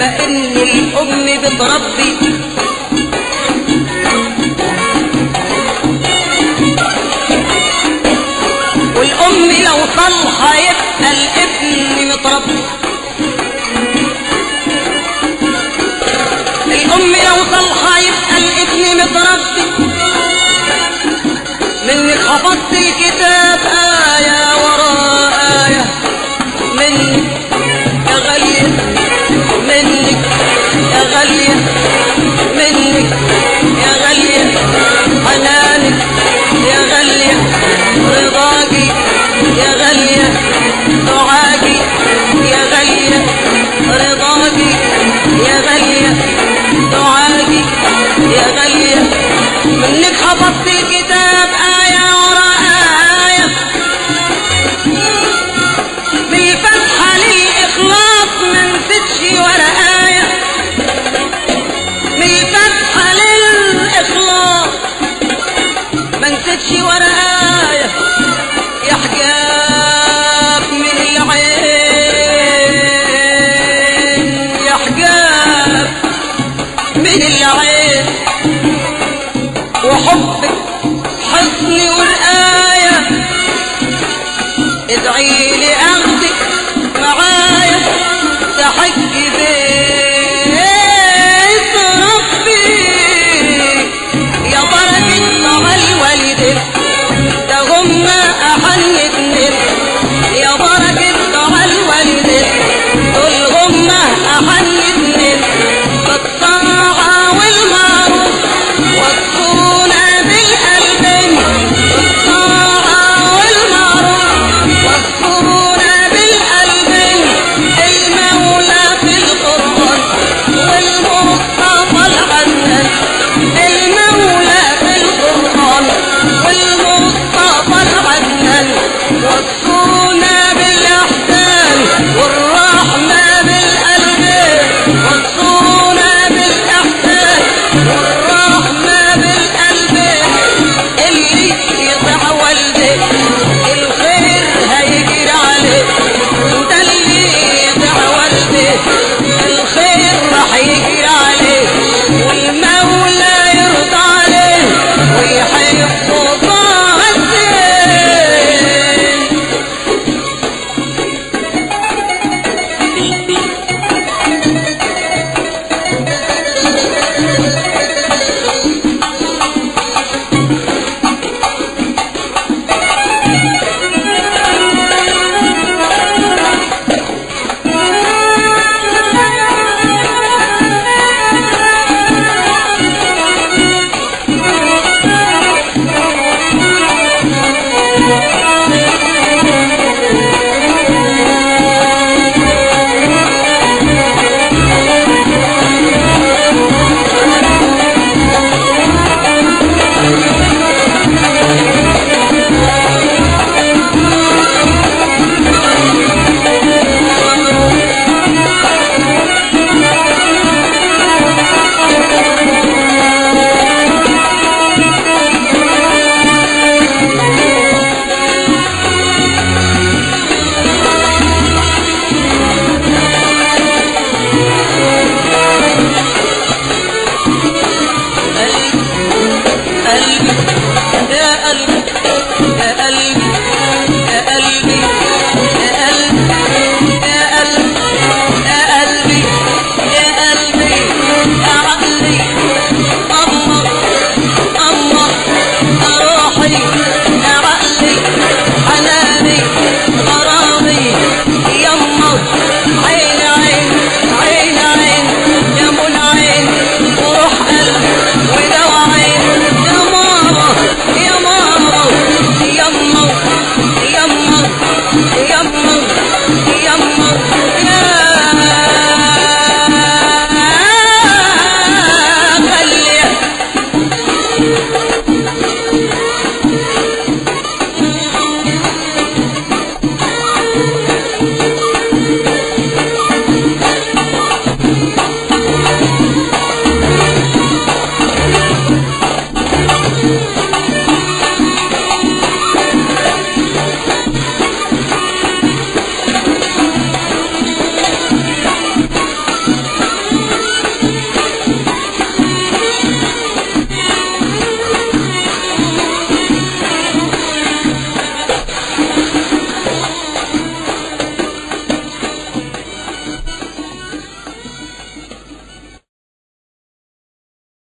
فإن الأم بتربي والأم لو صالحة يبقى الابن متربي الأم لو صالحة يبقى الابن متربي منك حفظت الكتاب آية ورا آية منك يا غالية منك يا غالية منك يا غالية حنانك يا غالية رضاكي يا غالية دعاكي يا غالية رضاكي يا غالية دعاكي يا غالية منك حفظت الكتاب آية ورا آية من الفتحة للإخلاص ما نسيتش ولا آية من الفتحة للإخلاص ما نسيتش ولا آية يا حجاب من العين يا حجاب من العين وحبك حصني والآية ادعي